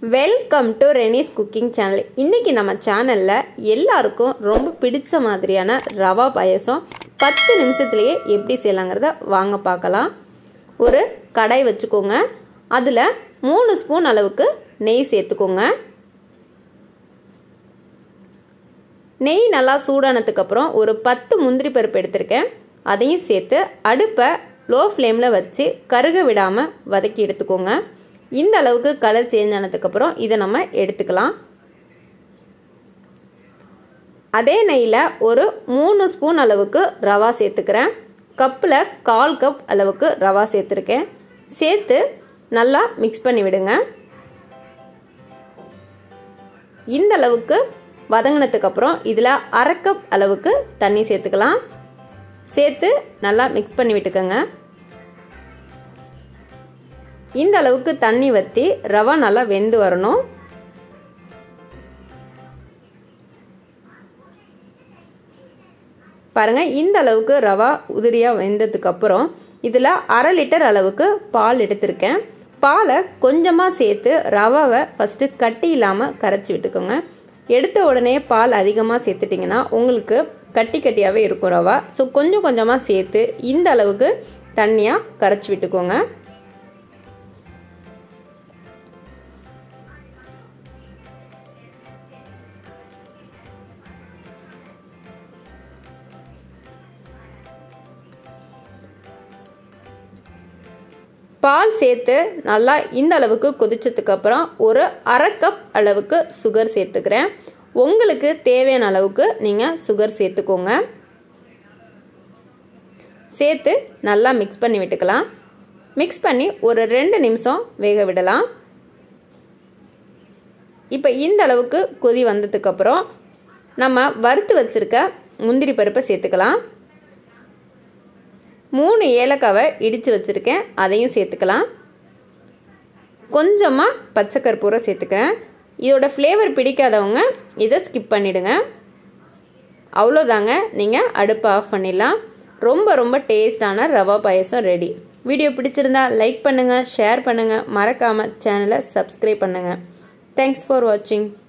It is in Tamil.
welcome to Renis cooking channel இன்றைக்கி நம்ம சேனலில் எல்லாருக்கும் ரொம்ப பிடிச்ச மாதிரியான ரவா பாயசம் பத்து நிமிஷத்துலேயே எப்படி செய்யலாங்கிறத வாங்க பார்க்கலாம் ஒரு கடாய் வச்சுக்கோங்க அதில் மூணு ஸ்பூன் அளவுக்கு நெய் சேர்த்துக்கோங்க நெய் நல்லா சூடானதுக்கப்புறம் ஒரு பத்து முந்திரி பருப்பு எடுத்திருக்கேன் அதையும் சேர்த்து அடுப்பை லோ ஃப்ளேமில் வச்சு கருக விடாமல் வதக்கி எடுத்துக்கோங்க இந்த அளவுக்கு கலர் சேஞ்ச் ஆனதுக்கப்புறம் இதை நம்ம எடுத்துக்கலாம் அதே நெய்யில் ஒரு மூணு ஸ்பூன் அளவுக்கு ரவா சேர்த்துக்கிறேன் கப்பில் கால் கப் அளவுக்கு ரவா சேர்த்துருக்கேன் சேர்த்து நல்லா மிக்ஸ் பண்ணி விடுங்க இந்த அளவுக்கு வதங்கினதுக்கப்புறம் இதில் அரை கப் அளவுக்கு தண்ணி சேர்த்துக்கலாம் சேர்த்து நல்லா மிக்ஸ் பண்ணி விட்டுக்கோங்க இந்த அளவுக்கு தண்ணி வற்றி ரவா நல்லா வெந்து வரணும் பாருங்கள் இந்த அளவுக்கு ரவா உதிரியாக வெந்ததுக்கப்புறம் இதில் அரை லிட்டர் அளவுக்கு பால் எடுத்திருக்கேன் பாலை கொஞ்சமாக சேர்த்து ரவாவை ஃபஸ்ட்டு கட்டி இல்லாமல் கரைச்சி விட்டுக்கோங்க எடுத்த உடனே பால் அதிகமாக சேர்த்துட்டிங்கன்னா உங்களுக்கு கட்டி கட்டியாகவே இருக்கும் ரவா ஸோ கொஞ்சம் கொஞ்சமாக சேர்த்து இந்த அளவுக்கு தண்ணியாக கரைச்சி விட்டுக்கோங்க பால் சேர்த்து நல்லா இந்த அளவுக்கு கொதிச்சதுக்கப்புறம் ஒரு அரை கப் அளவுக்கு சுகர் சேர்த்துக்கிறேன் உங்களுக்கு தேவையான அளவுக்கு நீங்கள் சுகர் சேர்த்துக்கோங்க சேர்த்து நல்லா மிக்ஸ் பண்ணி விட்டுக்கலாம் மிக்ஸ் பண்ணி ஒரு ரெண்டு நிமிஷம் வேக விடலாம் இப்போ இந்த அளவுக்கு கொதி வந்ததுக்கப்புறம் நம்ம வறுத்து வச்சுருக்க முந்திரி பருப்பை சேர்த்துக்கலாம் மூணு ஏலக்காவை இடித்து வச்சுருக்கேன் அதையும் சேர்த்துக்கலாம் கொஞ்சமாக பச்சை கற்பூரம் சேர்த்துக்கிறேன் இதோட ஃப்ளேவர் பிடிக்காதவங்க இதை ஸ்கிப் பண்ணிவிடுங்க அவ்வளோதாங்க நீங்கள் அடுப்பை ஆஃப் பண்ணிடலாம் ரொம்ப ரொம்ப டேஸ்டான ரவா பாயசம் ரெடி வீடியோ பிடிச்சிருந்தா லைக் பண்ணுங்கள் ஷேர் பண்ணுங்கள் மறக்காமல் சேனலை சப்ஸ்கிரைப் பண்ணுங்கள் தேங்க்ஸ் ஃபார் வாட்சிங்